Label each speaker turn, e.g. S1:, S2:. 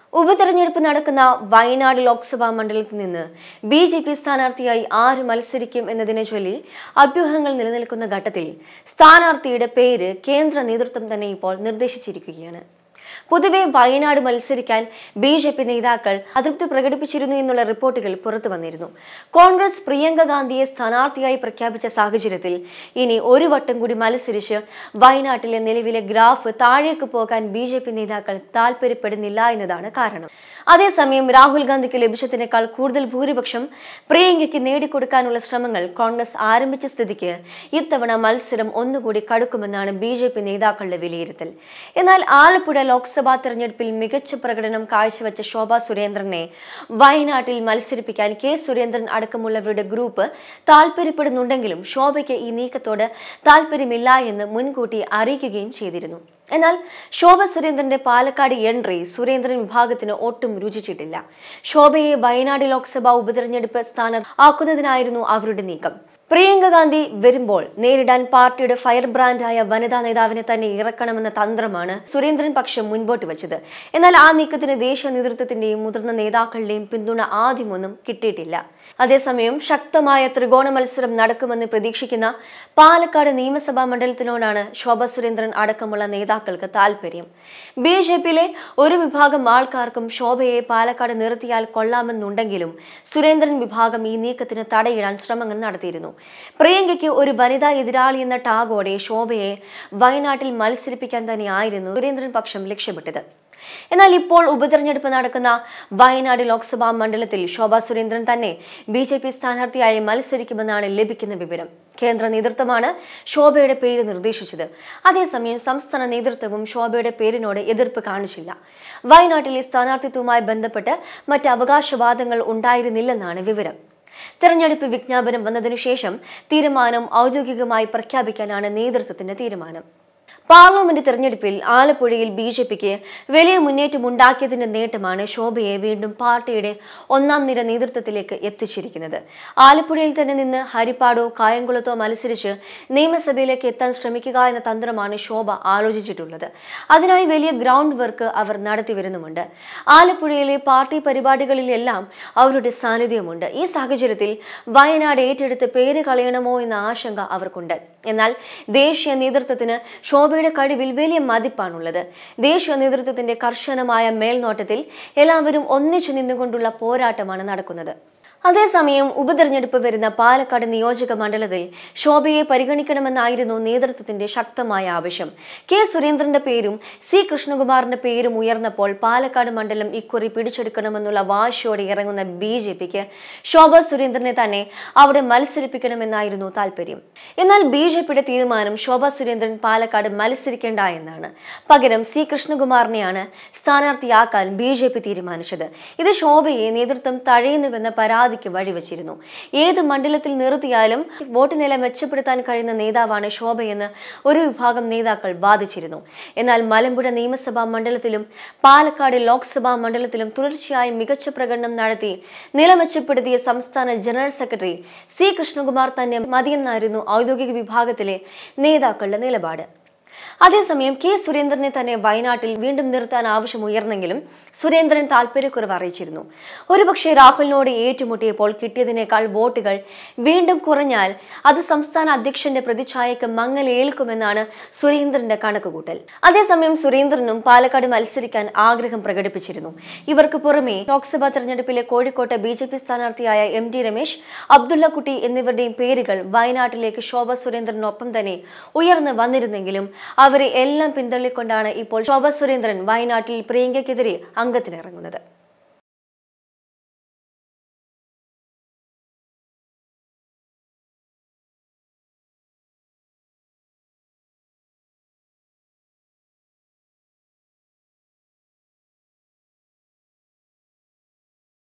S1: ഉപതെരഞ്ഞെടുപ്പ് നടക്കുന്ന വയനാട് ലോക്സഭാ മണ്ഡലത്തിൽ നിന്ന് ബി ജെ പി സ്ഥാനാർത്ഥിയായി ആര് മത്സരിക്കും എന്നതിനെ ചൊല്ലി അഭ്യൂഹങ്ങൾ നിലനിൽക്കുന്ന ഘട്ടത്തിൽ സ്ഥാനാർത്ഥിയുടെ പേര് കേന്ദ്ര നേതൃത്വം തന്നെ ഇപ്പോൾ നിർദ്ദേശിച്ചിരിക്കുകയാണ് പൊതുവെ വയനാട് മത്സരിക്കാൻ ബി ജെ പി നേതാക്കൾ അതൃപ്തി പ്രകടിപ്പിച്ചിരുന്നു എന്നുള്ള റിപ്പോർട്ടുകൾ പുറത്തു വന്നിരുന്നു കോൺഗ്രസ് പ്രിയങ്ക ഗാന്ധിയെ സ്ഥാനാർത്ഥിയായി പ്രഖ്യാപിച്ച സാഹചര്യത്തിൽ ഇനി ഒരു വട്ടം കൂടി മത്സരിച്ച് വയനാട്ടിലെ നിലവിലെ ഗ്രാഫ് താഴേക്ക് പോകാൻ ബി ജെ പി നേതാക്കൾ താല്പര്യപ്പെടുന്നില്ല എന്നതാണ് കാരണം അതേസമയം രാഹുൽ ഗാന്ധിക്ക് ലഭിച്ചതിനേക്കാൾ കൂടുതൽ ഭൂരിപക്ഷം പ്രിയങ്കയ്ക്ക് നേടിക്കൊടുക്കാനുള്ള ശ്രമങ്ങൾ കോൺഗ്രസ് ആരംഭിച്ച സ്ഥിതിക്ക് ഇത്തവണ മത്സരം ഒന്നുകൂടി കടുക്കുമെന്നാണ് ബി ജെ പി നേതാക്കളുടെ വിലയിരുത്തൽ എന്നാൽ ആലപ്പുഴ ലോക്സഭാ തെരഞ്ഞെടുപ്പിൽ മികച്ച പ്രകടനം കാഴ്ചവെച്ച ശോഭ സുരേന്ദ്രനെ വയനാട്ടിൽ മത്സരിപ്പിക്കാൻ കെ സുരേന്ദ്രൻ അടക്കമുള്ളവരുടെ ഗ്രൂപ്പ് താല്പര്യപ്പെടുന്നുണ്ടെങ്കിലും ശോഭയ്ക്ക് ഈ നീക്കത്തോട് താല്പര്യമില്ല എന്ന് മുൻകൂട്ടി അറിയിക്കുകയും ചെയ്തിരുന്നു എന്നാൽ ശോഭ സുരേന്ദ്രന്റെ പാലക്കാട് എൻട്രി സുരേന്ദ്രൻ വിഭാഗത്തിന് ഒട്ടും രുചിച്ചിട്ടില്ല ശോഭയെ വയനാട് ലോക്സഭാ ഉപതെരഞ്ഞെടുപ്പ് സ്ഥാനാർത്ഥി ആക്കുന്നതിനായിരുന്നു അവരുടെ നീക്കം പ്രിയങ്ക ഗാന്ധി വരുമ്പോൾ നേരിടാൻ പാർട്ടിയുടെ ഫയർ ബ്രാൻഡായ വനിതാ നേതാവിനെ തന്നെ ഇറക്കണമെന്ന തന്ത്രമാണ് സുരേന്ദ്രൻ പക്ഷം മുൻപോട്ട് വെച്ചത് എന്നാൽ ആ നീക്കത്തിന് ദേശീയ നേതൃത്വത്തിന്റെയും മുതിർന്ന നേതാക്കളുടെയും പിന്തുണ ആദ്യമൊന്നും കിട്ടിയിട്ടില്ല അതേസമയം ശക്തമായ ത്രികോണ മത്സരം നടക്കുമെന്ന് പ്രതീക്ഷിക്കുന്ന പാലക്കാട് നിയമസഭാ മണ്ഡലത്തിനോടാണ് ശോഭ സുരേന്ദ്രൻ അടക്കമുള്ള നേതാക്കൾക്ക് താല്പര്യം ബി ജെ പിയിലെ ഒരു വിഭാഗം ആൾക്കാർക്കും ശോഭയെ പാലക്കാട് നിർത്തിയാൽ കൊള്ളാമെന്നുണ്ടെങ്കിലും സുരേന്ദ്രൻ വിഭാഗം ഈ നീക്കത്തിന് തടയിടാൻ ശ്രമങ്ങൾ നടത്തിയിരുന്നു പ്രിയങ്കയ്ക്ക് ഒരു വനിതാ എതിരാളി എന്ന ടാഗോടെ ശോഭയെ വയനാട്ടിൽ മത്സരിപ്പിക്കാൻ തന്നെയായിരുന്നു സുരേന്ദ്രൻ പക്ഷം ലക്ഷ്യമിട്ടത് എന്നാൽ ഇപ്പോൾ ഉപതെരഞ്ഞെടുപ്പ് നടക്കുന്ന വയനാട് ലോക്സഭാ മണ്ഡലത്തിൽ ശോഭാ സുരേന്ദ്രൻ തന്നെ ബി ജെ പി സ്ഥാനാർത്ഥിയായി മത്സരിക്കുമെന്നാണ് ലഭിക്കുന്ന വിവരം കേന്ദ്ര നേതൃത്വമാണ് ശോഭയുടെ പേര് നിർദ്ദേശിച്ചത് അതേസമയം സംസ്ഥാന നേതൃത്വവും ശോഭയുടെ പേരിനോട് എതിർപ്പ് കാണിച്ചില്ല വയനാട്ടിലെ സ്ഥാനാർത്ഥിത്വവുമായി ബന്ധപ്പെട്ട് മറ്റ് അവകാശവാദങ്ങൾ ഉണ്ടായിരുന്നില്ലെന്നാണ് വിവരം തെരഞ്ഞെടുപ്പ് വിജ്ഞാപനം വന്നതിനു ശേഷം തീരുമാനം ഔദ്യോഗികമായി പ്രഖ്യാപിക്കാനാണ് നേതൃത്വത്തിന്റെ തീരുമാനം പാർലമെന്റ് തെരഞ്ഞെടുപ്പിൽ ആലപ്പുഴയിൽ ബി ജെ പിക്ക് വലിയ മുന്നേറ്റമുണ്ടാക്കിയതിന്റെ നേട്ടമാണ് ശോഭയെ വീണ്ടും പാർട്ടിയുടെ ഒന്നാം നിര നേതൃത്വത്തിലേക്ക് എത്തിച്ചിരിക്കുന്നത് ആലപ്പുഴയിൽ തന്നെ നിന്ന് ഹരിപ്പാടോ കായംകുളത്തോ മത്സരിച്ച് നിയമസഭയിലേക്ക് എത്താൻ ശ്രമിക്കുക എന്ന തന്ത്രമാണ് ശോഭ ആലോചിച്ചിട്ടുള്ളത് അതിനായി വലിയ ഗ്രൗണ്ട് വർക്ക് അവർ നടത്തി വരുന്നുമുണ്ട് ആലപ്പുഴയിലെ പാർട്ടി പരിപാടികളിലെല്ലാം അവരുടെ സാന്നിധ്യമുണ്ട് ഈ സാഹചര്യത്തിൽ വയനാട് ഏറ്റെടുത്ത് പേര് കളയണമോ എന്ന ആശങ്ക അവർക്കുണ്ട് എന്നാൽ ദേശീയ നേതൃത്വത്തിന് ശോഭയുടെ കഴിവിൽ വലിയ മതിപ്പാണുള്ളത് ദേശീയ നേതൃത്വത്തിന്റെ കർശനമായ മേൽനോട്ടത്തിൽ എല്ലാവരും ഒന്നിച്ചു നിന്നുകൊണ്ടുള്ള പോരാട്ടമാണ് നടക്കുന്നത് അതേസമയം ഉപതെരഞ്ഞെടുപ്പ് വരുന്ന പാലക്കാട് നിയോജക മണ്ഡലത്തിൽ ശോഭയെ പരിഗണിക്കണമെന്നായിരുന്നു നേതൃത്വത്തിന്റെ ശക്തമായ ആവശ്യം കെ സുരേന്ദ്രന്റെ പേരും സി കൃഷ്ണകുമാറിന്റെ പേരും ഉയർന്നപ്പോൾ പാലക്കാട് മണ്ഡലം ഇക്കുറി പിടിച്ചെടുക്കണമെന്നുള്ള വാശിയോടെ ഇറങ്ങുന്ന ബി ജെ പിക്ക് ശോഭ സുരേന്ദ്രനെ തന്നെ അവിടെ മത്സരിപ്പിക്കണമെന്നായിരുന്നു താല്പര്യം എന്നാൽ ബി ജെ പിയുടെ തീരുമാനം ശോഭ സുരേന്ദ്രൻ പാലക്കാട് മത്സരിക്കേണ്ട എന്നാണ് പകരം സി കൃഷ്ണകുമാറിനെയാണ് സ്ഥാനാർത്ഥിയാക്കാൻ ബി ജെ പി തീരുമാനിച്ചത് ഇത് ശോഭയെ നേതൃത്വം തഴയുന്നുവെന്ന പരാതി പരാതിക്ക് വഴിവെച്ചിരുന്നു ഏത് മണ്ഡലത്തിൽ നിർത്തിയാലും വോട്ട് നില മെച്ചപ്പെടുത്താൻ കഴിയുന്ന നേതാവാണ് ശോഭയെന്ന് ഒരു വിഭാഗം നേതാക്കൾ വാദിച്ചിരുന്നു എന്നാൽ മലമ്പുഴ നിയമസഭാ മണ്ഡലത്തിലും പാലക്കാട് ലോക്സഭാ മണ്ഡലത്തിലും തുടർച്ചയായി മികച്ച പ്രകടനം നടത്തി നില മെച്ചപ്പെടുത്തിയ സംസ്ഥാന ജനറൽ സെക്രട്ടറി സി കൃഷ്ണകുമാർ തന്നെ മതിയെന്നായിരുന്നു ഔദ്യോഗിക വിഭാഗത്തിലെ നേതാക്കളുടെ നിലപാട് അതേസമയം കെ സുരേന്ദ്രനെ തന്നെ വയനാട്ടിൽ വീണ്ടും നിർത്താൻ ആവശ്യമുയർന്നെങ്കിലും സുരേന്ദ്രൻ താല്പര്യക്കുറവ് അറിയിച്ചിരുന്നു ഒരുപക്ഷെ രാഹുലിനോട് ഏറ്റുമുട്ടിയപ്പോൾ കിട്ടിയതിനേക്കാൾ വോട്ടുകൾ വീണ്ടും കുറഞ്ഞാൽ അത് സംസ്ഥാന അധ്യക്ഷന്റെ പ്രതിച്ഛായക്ക് മങ്ങലേൽക്കുമെന്നാണ് സുരേന്ദ്രന്റെ കണക്കുകൂട്ടൽ അതേസമയം സുരേന്ദ്രനും പാലക്കാട് മത്സരിക്കാൻ ആഗ്രഹം പ്രകടിപ്പിച്ചിരുന്നു ഇവർക്ക് പുറമെ ലോക്സഭാ തെരഞ്ഞെടുപ്പിലെ കോഴിക്കോട്ടെ ബി ജെ പി സ്ഥാനാർത്ഥിയായ എം ടി രമേശ് അബ്ദുള്ളക്കുട്ടി എന്നിവരുടെയും പേരുകൾ വയനാട്ടിലേക്ക് ശോഭ സുരേന്ദ്രനൊപ്പം തന്നെ ഉയർന്നു വന്നിരുന്നെങ്കിലും അവരെ എല്ലാം പിന്തള്ളിക്കൊണ്ടാണ് ഇപ്പോൾ ശോഭ സുരേന്ദ്രൻ വയനാട്ടിൽ പ്രിയങ്കയ്ക്കെതിരെ അംഗത്തിനിറങ്ങുന്നത്